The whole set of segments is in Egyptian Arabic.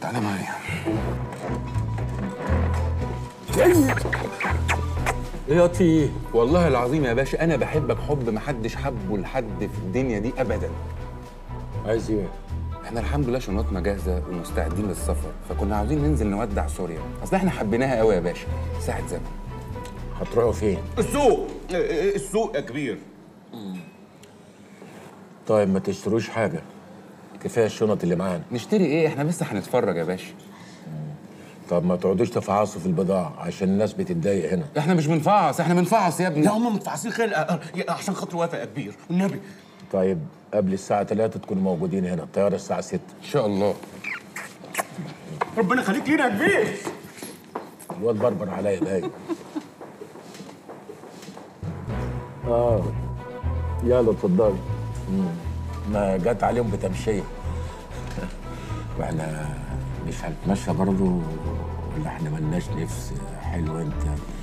تعالى معايا ايه يا في ايه؟ والله العظيم يا باشا انا بحبك حب محدش حبه لحد في الدنيا دي ابدا عايز ايه؟ احنا الحمد لله شنطنا جاهزه ومستعدين للسفر فكنا عاوزين ننزل نودع سوريا اصل احنا حبيناها قوي يا باشا ساعه زمن هتروحوا فين؟ السوق السوق يا كبير طيب ما تشتروش حاجه كفايه الشنط اللي معانا نشتري ايه احنا لسه هنتفرج يا باشا طب ما تقعدوش تفعصوا في البضاعه عشان الناس بتتضايق هنا احنا مش بنفعص احنا بنفعص يا ابني لا هم متفعصين خير آه، آه، عشان خاطر وافق يا كبير والنبي طيب قبل الساعه 3 تكونوا موجودين هنا الطياره الساعه 6 ان شاء الله ربنا يخليك لينا يا كبير الواد بربر عليا باين اه يلا اتفضلي مم. ما جت عليهم بتمشيه واحنا مش هنتمشى برضه ولا احنا ملناش نفس حلو انت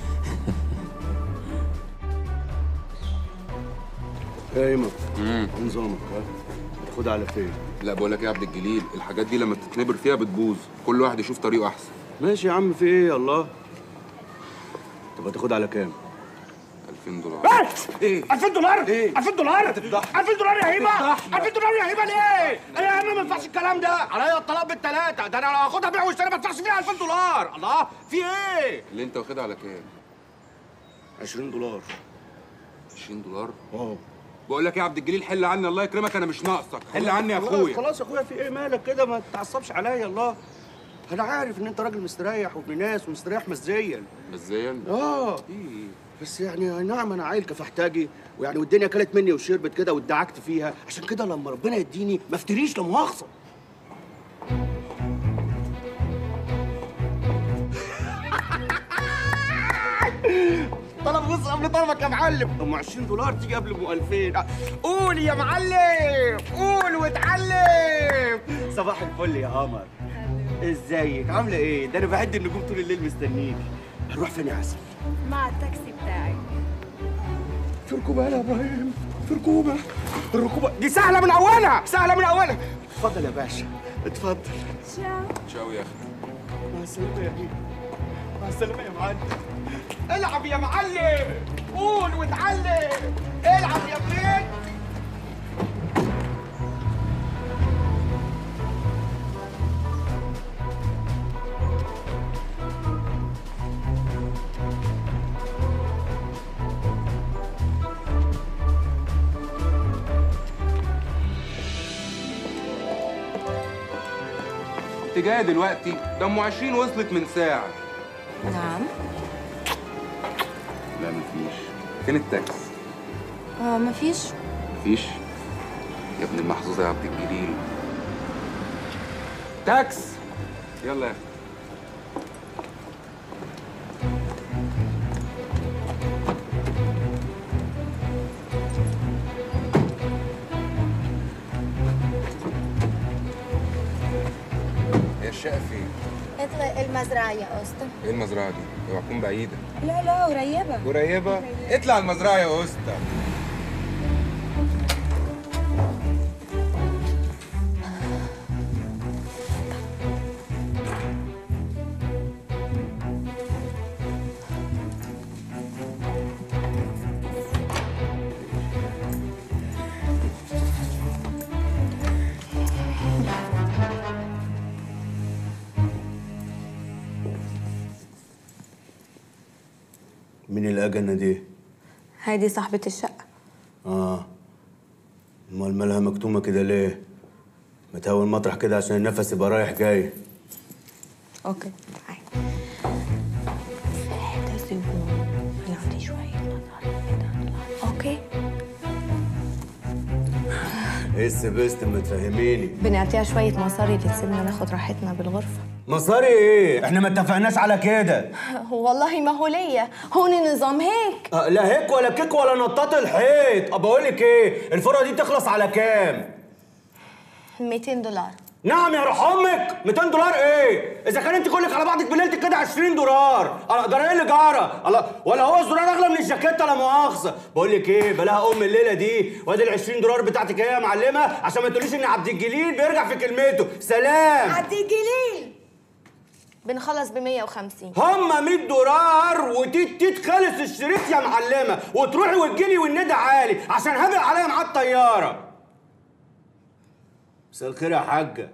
ايه ايمن ايه نظامك ها تاخدها على فين لا بقول لك ايه يا عبد الجليل الحاجات دي لما تتنبر فيها بتبوظ كل واحد يشوف طريقه احسن ماشي يا عم في ايه يا الله طب هتاخدها على كام 2000 دولار ايه 2000 دولار ايه 2000 دولار 2000 دولار يا هيبه 2000 دولار يا هيبه ليه؟ ايه يا عم ما ينفعش الكلام ده عليا الطلاق بالثلاثه ده انا لو هاخدها بيع واشتري ما ادفعش فيها 2000 دولار الله في ايه؟ اللي انت واخدها على كام 20 دولار 20 دولار اه بقول لك ايه يا عبد الجليل حل عني الله يكرمك انا مش ناقصك حل عني يا خلاص- اخويا خلاص يا اخويا في ايه مالك كده ما تتعصبش عليا الله انا عارف ان انت راجل مستريح وابن ناس ومستريح مزيا مزيا اه ايه بس يعني أي نعم انا عيل كفحتاجي ويعني والدنيا كلت مني وشربت كده وادعكت فيها عشان كده لما ربنا يديني ما افتريش لا مؤاخذه طلب بص قبل طلبك يا معلم ام 20 دولار تيجي قبل ام 2000 قول يا معلم قول واتعلم صباح الفل يا قمر ازيك عامله ايه ده انا بعد النجوم طول الليل مستنيك هنروح فين يا عسل مع التاكسي بتاعي في ركوبه يا ابراهيم في ركوبه الركوبه دي سهله من اولها سهله من اولها اتفضل يا باشا اتفضل تشاو تشاو يا اخي مع السلامه يا بيه مع السلامه يا معلم العب يا معلم قول واتعلم العب يا بنت انت جايه دلوقتي ده ام 20 وصلت من ساعه نعم لا مفيش فين التاكس آه مفيش مفيش يا ابن المحظوظه يا عبد الجليل تاكس يلا يا اخي هي الشقه فين؟ اطلع المزرعة يا أسطى ايه المزرعه دي؟ اوعى تكون بعيده لا لا قريبة قريبه؟ اطلع المزرعه يا اسطى مين الاجنه دي هذه صاحبة الشقة اه امال مالها مكتومه كده ليه ما تهوي المطرح كده عشان النفس يبقى رايح جاي اوكي تعالي ده زبون نعطي شوية نظر كده اوكي ايه السبست ما تفهميني بنعطيها شوية مصاري تسيبنا ناخد راحتنا بالغرفة مصاري ايه احنا ما اتفقناش على كده والله ما هو ليا هون النظام هيك آه، لا هيك ولا كيك ولا نطاط الحيط ابقى اقول لك ايه الفرقه دي تخلص على كام 200 دولار نعم يا روح امك 200 دولار ايه اذا كان انت كلك على بعضك بليلتك كده 20 دولار الله ده ايه اللي جاره الله ولا هو الزرار اغلى من الجاكيته لا مؤاخذه بقول لك ايه بلاها ام الليله دي وادي ال 20 دولار بتاعتك ايه يا معلمه عشان ما تقوليش ان عبد الجليل بيرجع في كلمته سلام عبد الجليل بنخلص ب 150 هما 100 دولار وتيت تيت خلص الشريط يا معلمه وتروحي وتجيلي والندى عالي عشان هبق عليا مع الطياره مساء الخير يا حاجه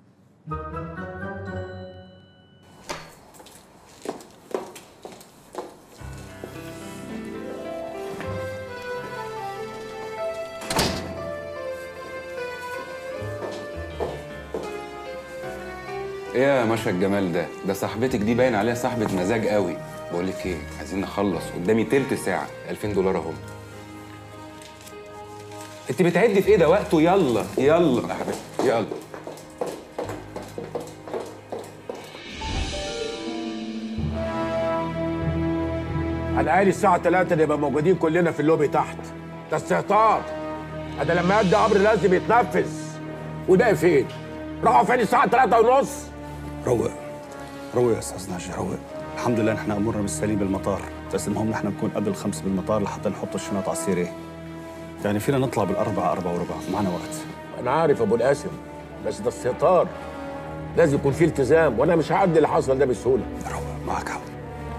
ايه يا ماشا الجمال ده ده صاحبتك دي باين عليها صاحبة مزاج قوي بقول لك ايه عايزين نخلص قدامي تلت ساعة 2000 دولار اهو انت بتعدي في ايه ده وقته يلا يلا يا حبيبتي يلا على الاقل الساعه 3 نبقى موجودين كلنا في اللوبي تحت ده استهتار انا لما ادي امر لازم يتنفذ والباقي فين؟ راحوا فين الساعه 3 ونص؟ روق روق يا استاذ ناجي روق الحمد لله نحن امورنا بالسليم بالمطار بس المهم نحن نكون قبل الخمس بالمطار لحتى نحط الشنط على السيره يعني فينا نطلع بالأربعة أربعة وربع معنا وقت انا عارف ابو القاسم بس ده استهتار لازم يكون في التزام وانا مش هعدي اللي حصل ده بسهوله روق معك حق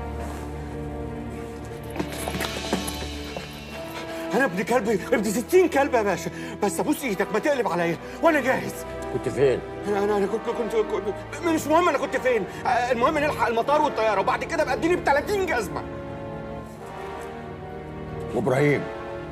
انا ابن كلب ابن 60 كلب يا باشا بس ابوس ايدك ما تقلب عليا وانا جاهز كنت فين؟ انا انا انا كنت كنت, كنت مش مهم انا كنت فين آه، المهم نلحق المطار والطياره وبعد كده ابقى اديني ب 30 جزمه وابراهيم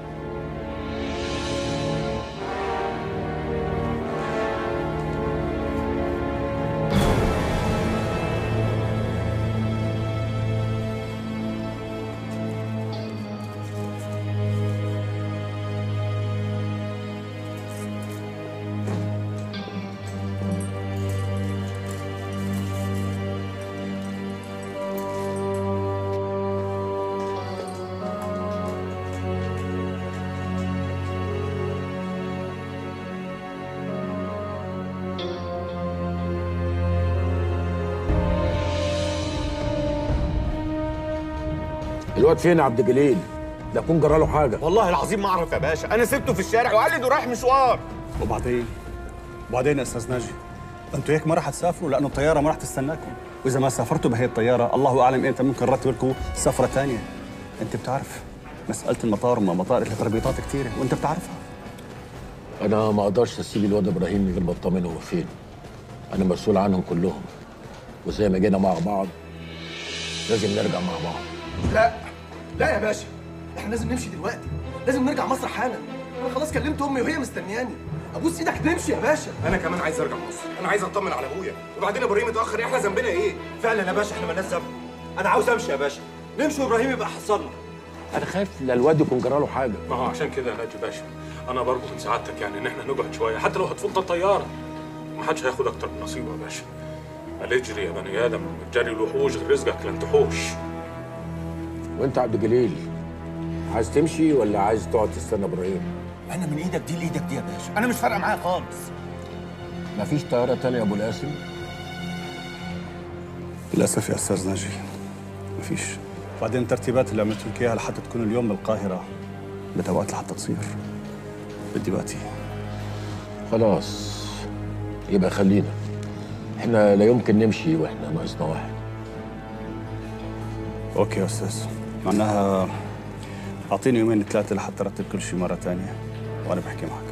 الواد فين يا عبد الجليل؟ ده يكون جرى له حاجه والله العظيم ما اعرف يا باشا انا سبته في الشارع وقال لي ده رايح مشوار وبعدين وبعدين يا استاذ ناجي انتوا هيك ما رح تسافروا لانه الطياره ما رح تستناكم واذا ما سافرتوا بهي الطياره الله اعلم امتى ممكن نرتب لكم سفره ثانيه انت بتعرف مساله المطار وما مطار لها تربيطات كثيره وانت بتعرفها انا ما اقدرش اسيب الواد ابراهيم من غير ما اطمن هو فين انا مسؤول عنهم كلهم وزي ما جينا مع بعض لازم نرجع مع بعض لا لا يا باشا احنا لازم نمشي دلوقتي لازم نرجع مصر حالا انا خلاص كلمت امي وهي مستنياني ابوس ايدك نمشي يا باشا انا كمان عايز ارجع مصر انا عايز اطمن على ابويا وبعدين ابراهيم اتاخر احنا ذنبنا ايه فعلا يا باشا احنا مالناش ذنب انا عاوز امشي يا باشا نمشي وابراهيم يبقى حصلنا انا خايف لا الواد يكون جرى له حاجه ما هو عشان كده يا ناجي باشا انا برضه من سعادتك يعني ان احنا نقعد شويه حتى لو هتفوت الطياره ما حدش هياخد اكتر من نصيبه يا باشا قال اجري يا بني ادم جري الوحوش غير رزقك لن تحوش وانت يا عبد الجليل عايز تمشي ولا عايز تقعد تستنى ابراهيم انا من ايدك دي لايدك دي يا باشا انا مش فارقه معايا خالص مفيش طياره تانية يا ابو القاسم للاسف يا استاذ ناجي مفيش بعدين الترتيبات اللي عملت لك اياها لحتى تكون اليوم بالقاهره بدها وقت لحتى تصير بدي وقتي خلاص يبقى خلينا احنا لا يمكن نمشي واحنا ناقصنا واحد اوكي يا استاذ معناها اعطيني يومين ثلاثه لحتى ارتب كل شيء مره ثانيه وانا بحكي معك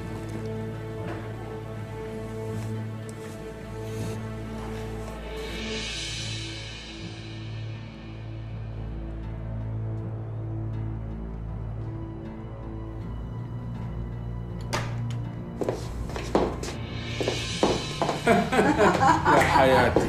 يا حياتي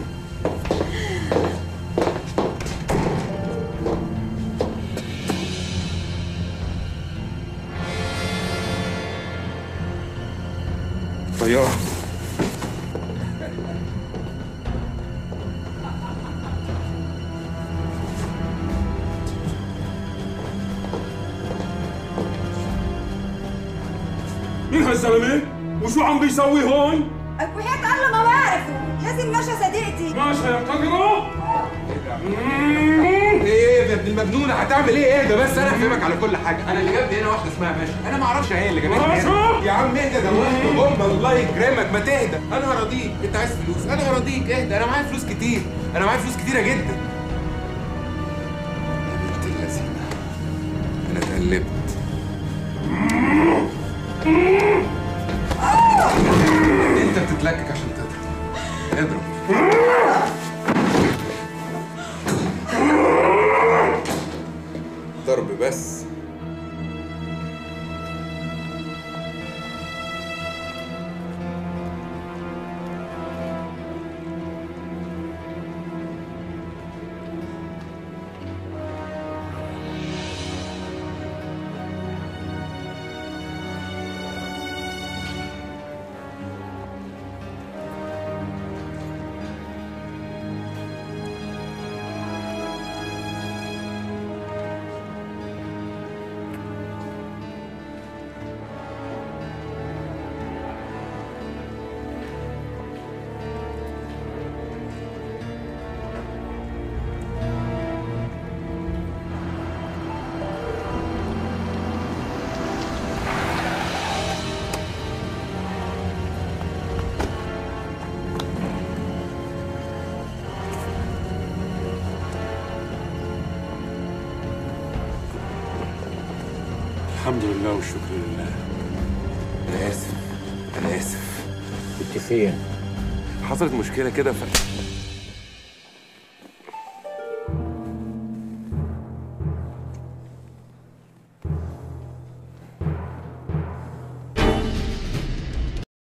طيارة مين هالزلمه؟ وشو عم بيسوي هون؟ وحياة الله ما بعرفه لازم مشى صديقتي ماشي يا تقرا ايه يا ابن ابن المجنونه هتعمل ايه اهدى بس انا هفهمك على كل حاجه انا اللي جابني هنا واحده اسمها باشا انا ما اعرفش هي اللي جابتني هنا يا عم اهدى ده واحده ام الله يكرمك ما تهدى انا هراضيك انت عايز فلوس انا هراضيك اهدى انا معايا فلوس كتير انا معايا فلوس كتيره جدا يا بنت اللذينه انا اتقلبت انت بتتلكك عشان تضرب اضرب ضرب بس الحمد لله والشكر لله انا اسف انا اسف كنت فين؟ حصلت مشكله كده ف